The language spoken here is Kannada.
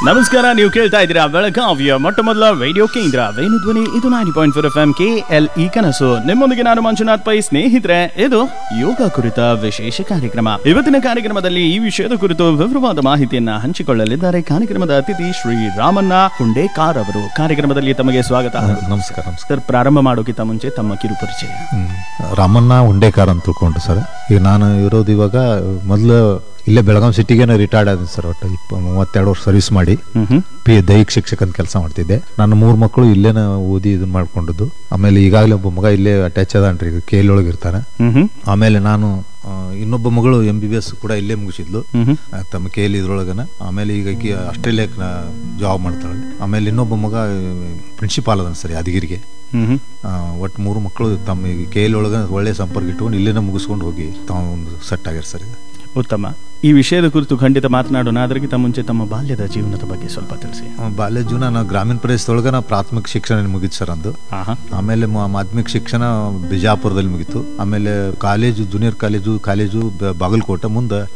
ನಮಸ್ಕಾರ ನೀವು ಕೇಳ್ತಾ ಇದ್ದೀರಾ ಬೆಳಗಾವಿಯ ಮೊಟ್ಟ ಮೊದಲ ರೇಡಿಯೋ ಕೇಂದ್ರ ವೇಣು ಧ್ವನಿ ಇದು nine point four F M K L E ಕನಸು ನಿಮ್ಮೊಂದಿಗೆ ನಾನು ಮಂಜುನಾಥ್ ಪೈ ಸ್ನೇಹಿತರೆ ಇದು ಯೋಗ ಕುರಿತ ವಿಶೇಷ ಕಾರ್ಯಕ್ರಮ ಇವತ್ತಿನ ಕಾರ್ಯಕ್ರಮದಲ್ಲಿ ಈ ವಿಷಯದ ಕುರಿತು ವಿವರವಾದ ಮಾಹಿತಿಯನ್ನ ಹಂಚಿಕೊಳ್ಳಲಿದ್ದಾರೆ ಕಾರ್ಯಕ್ರಮದ ಅತಿಥಿ ಶ್ರೀ ರಾಮಣ್ಣ ಹುಂಡೇಕಾರ್ ಅವರು ಕಾರ್ಯಕ್ರಮದಲ್ಲಿ ತಮಗೆ ಸ್ವಾಗತ ನಮಸ್ಕಾರ ನಮಸ್ಕಾರ ಸರ್ ಪ್ರಾರಂಭ ಮಾಡೋಕ್ಕಿಂತ ಮುಂಚೆ ತಮ್ಮ ಕಿರು ಪರಿಚಯ ಹ್ಮ್. ರಾಮಣ್ಣ ಉಂಡೇಕಾರ್ ಅಂತ ತಿಳ್ಕೊಂಡು ಸರ್ ಈಗ ನಾನು ಇರೋದು ಇವಾಗ ಮೊದಲು ಇಲ್ಲೇ ಬೆಳಗಾಂ ಸಿಟಿಗೇನೆ ರಿಟೈರ್ಡ್ ಆದ ಸರ್ ಒಟ್ಟು ಇಪ್ಪ ಮೂವತ್ತೆರಡು ವರ್ಷ ಸರ್ವಿಸ್ ಮಾಡಿ ಹ್ಮ್ ಹ್ಮ್ ಪಿ ದೈಹಿಕ ಶಿಕ್ಷಕ ಅಂತ ಕೆಲಸ ಮಾಡ್ತಿದ್ದೆ ನನ್ನ ಮೂರು ಮಕ್ಕಳು ಇಲ್ಲೇನ ಓದಿ ಇದನ್ನ ಮಾಡ್ಕೊಂಡದ್ದು ಆಮೇಲೆ ಈಗಾಗಲೇ ಒಬ್ಬ ಮಗ ಇಲ್ಲೇ ಅಟ್ಯಾಚ್ ಅದಾನ್ರಿ ಈಗ ಕೇಲ್ ಒಳಗೆ ಇರ್ತಾನೆ ಹ್ಮ್ ಹ್ಮ್ ಆಮೇಲೆ ನಾನು ಆ, ಇನ್ನೊಬ್ಬ ಮಗಳು ಎಂ ಬಿ ಬಿ ಎಸ್ ಕೂಡ ಇಲ್ಲೇ ಮುಗಿಸಿದ್ಲು ಹ್ಮ್ ಹ್ಮ್ ಆ, ತಮ್ಮ ಕೇಲಿ ಇದ್ರೊಳಗನ ಆಮೇಲೆ ಈಗ ಆಕಿ ಆಸ್ಟ್ರೇಲಿಯಾಕ್ಕೆ ಜಾಬ್ ಮಾಡ್ತಾಳೆ ಆಮೇಲೆ ಇನ್ನೊಬ್ಬ ಮಗ ಪ್ರಿನ್ಸಿಪಾಲ್ ಅದನ್ ಸರ್ ಯಾದಗಿರಿಗೆ ಹ್ಮ್ ಹ್ಮ್ ಆ, ಒಟ್ಟು ಮೂರು ಮಕ್ಕಳು ತಮ್ಮ ಈಗ ಕೇಲ್ ಒಳಗೆ ಒಳ್ಳೆ ಸಂಪರ್ಕ ಇಟ್ಕೊಂಡು ಇಲ್ಲೇನ ಮುಗಿಸ್ಕೊಂಡು ಹೋಗಿ ತಾವು ಒಂದು ಸೆಟ್ ಆಗ್ಯಾರ ಸರ್ ಈಗ ಉತ್ತಮ ಈ ವಿಷಯದ ಕುರಿತು ಖಂಡಿತ ಮಾತನಾಡೋಣ ಅದಕ್ಕಿಂತ ಮುಂಚೆ ತಮ್ಮ ಬಾಲ್ಯದ ಜೀವನದ ಬಗ್ಗೆ ಸ್ವಲ್ಪ ತಿಳಿಸಿ ಆ, ಬಾಲ್ಯ ಜೀವನ ನಾವು ಗ್ರಾಮೀಣ ಪ್ರದೇಶದೊಳಗೆ ನಾವು ಪ್ರಾಥಮಿಕ ಶಿಕ್ಷಣ ಮುಗಿತು ಸರ್ ಅಂದು ಆಹಾ ಆಮೇಲೆ ಮ- ಮಾಧ್ಯಮಿಕ ಶಿಕ್ಷಣ ಬಿಜಾಪುರದಲ್ಲಿ ಮುಗೀತು ಆಮೇಲೆ ಕಾಲೇಜು ಜೂನಿಯರ್ ಕಾಲೇಜು ಕಾಲೇಜು ಬ- ಬಾಗಲಕೋಟೆ ಮುಂದೆ